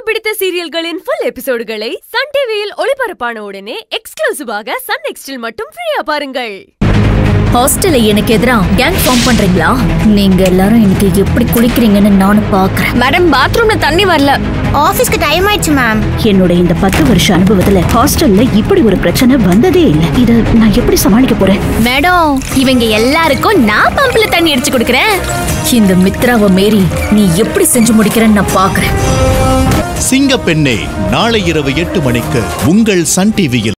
பிடித்த சீரியல்களின் full எபிசோடுகளை Sun டிவியில் ஒளிபரப்பான உடனே எக்ஸ்க்ளூசிவாக சன் நெக்ஸ்டில் மட்டும் ஃப்ரீயா பாருங்கள் ஹாஸ்டல்ல எனக்கு எதிரா கேங் ஃபார்ம் பண்றீங்களா நீங்க எல்லாரும் இன்னைக்கு எப்படி குளிக்கிறீங்கன்னு நானும் பாக்குறேன் மேடம் பாத்ரூம்ல தண்ணி வரல ஆபீஸ்க்கு டைம் ஆயிடுச்சு மேம் என்னோட இந்த பத்து வருஷ அனுபவத்துல ஹாஸ்டல்ல இப்படி ஒரு பிரச்சனை வந்ததே இல்ல இத நான் எப்படி சமாளிக்க போறேன் மேடம் இவங்க எல்லாருக்கும் நான் பம்ப்ல தண்ணி அடிச்சு கொடுக்கறேன் இந்த மித்ராவை மீறி நீ எப்படி செஞ்சு முடிக்கிறேன்னு நான் பாக்குறேன் சிங்கப்பெண்ணே நாளை இரவு எட்டு மணிக்கு உங்கள் சன் டிவியில்